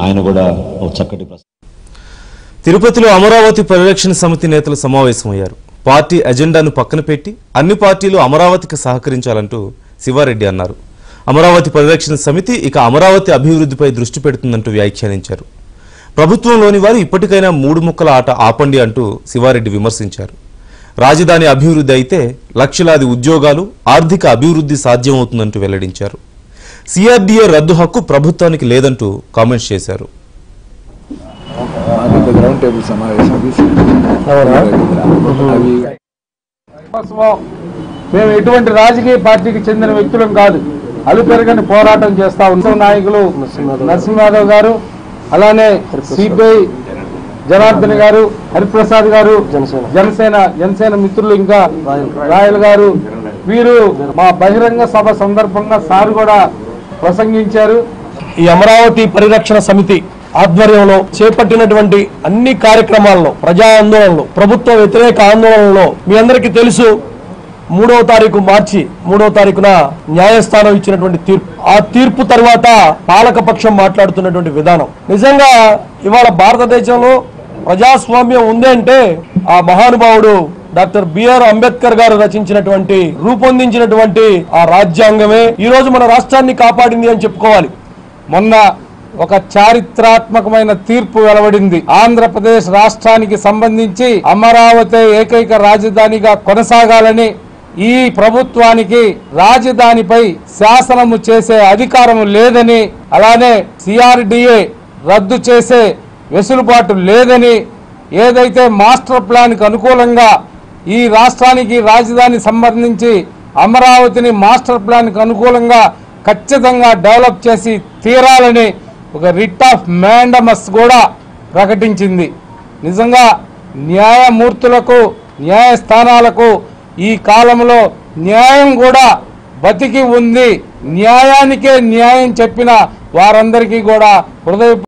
ఆయన కూడా ఒక చక్కటి ప్రశ్న తిరుపతిలో అమరావతి పరిరక్షణ సమితి నేతలు సమావేశమయ్యారు పార్టీ అజెండాను పక్కన పెట్టి అన్ని పార్టీలు అమరావతికి సహకరించాలంటూ శివారెడ్డి అన్నారు అమరావతి పరిరక్షణ సమితి ఇక అమరావతి అభివృద్ధిపై దృష్టి పెడుతుందంటూ వ్యాఖ్యానించారు ప్రభుత్వంలోని వారు ఇప్పటికైనా మూడు ముక్కల ఆట ఆపండి అంటూ శివారెడ్డి విమర్శించారు రాజధాని అభివృద్ధి అయితే లక్షలాది ఉద్యోగాలు ఆర్థిక అభివృద్ధి సాధ్యమవుతుందంటూ వెల్లడించారు సిఆర్డీఏ రద్దు హక్కు ప్రభుత్వానికి లేదంటూ కామెంట్స్ చేశారు మాది గ్రౌండ్ టేబుల్ సమావేశం అవి కోసమో మేము ఎటువంటి రాజకీయ పార్టీకి చెందిన వ్యక్తులం కాదు అలుపెరగని పోరాటం చేస్తా ఉంటాం నాయకులు నరసింహారావు గారు అలానే సిపిఐ జనార్దన్ గారు హరిప్రసాద్ గారు జనసేన జనసేన మిత్రులు ఇంకా రాయల్ గారు వీరు మా బహిరంగ సభ సందర్భంగా సార్ కూడా ప్రసంగించారు ఈ అమరావతి పరిరక్షణ సమితి ఆధ్వర్యంలో చేపట్టినటువంటి అన్ని కార్యక్రమాల్లో ప్రజా ఆందోళనలు ప్రభుత్వ వ్యతిరేక ఆందోళనలో మీ అందరికీ తెలుసు మూడవ తారీఖు మార్చి మూడవ తారీఖున న్యాయస్థానం ఇచ్చినటువంటి తీర్పు ఆ తీర్పు తర్వాత పాలకపక్షం మాట్లాడుతున్నటువంటి విధానం నిజంగా ఇవాళ భారతదేశంలో ప్రజాస్వామ్యం ఉంది అంటే ఆ మహానుభావుడు డాక్టర్ బిఆర్ అంబేద్కర్ గారు రచించినటువంటి రూపొందించినటువంటి ఆ రాజ్యాంగమే ఈ రోజు మన రాష్ట్రాన్ని కాపాడింది అని చెప్పుకోవాలి మొన్న ఒక చారిత్రాత్మకమైన తీర్పు వెలువడింది ఆంధ్రప్రదేశ్ రాష్ట్రానికి సంబంధించి అమరావతి ఏకైక రాజధానిగా కొనసాగాలని ఈ ప్రభుత్వానికి రాజధానిపై శాసనము చేసే అధికారం లేదని అలానే సిఆర్డిఏ రద్దు చేసే వెసులుబాటు లేదని ఏదైతే మాస్టర్ ప్లాన్కి అనుకూలంగా ఈ రాష్ట్రానికి రాజధాని సంబంధించి అమరావతిని మాస్టర్ ప్లాన్కి అనుకూలంగా ఖచ్చితంగా డెవలప్ చేసి తీరాలని ఒక రిట్ ఆఫ్ మ్యాండమస్ కూడా ప్రకటించింది నిజంగా న్యాయమూర్తులకు న్యాయస్థానాలకు ఈ కాలంలో న్యాయం కూడా బతికి ఉంది న్యాయానికే న్యాయం చెప్పిన వారందరికీ కూడా హృదయ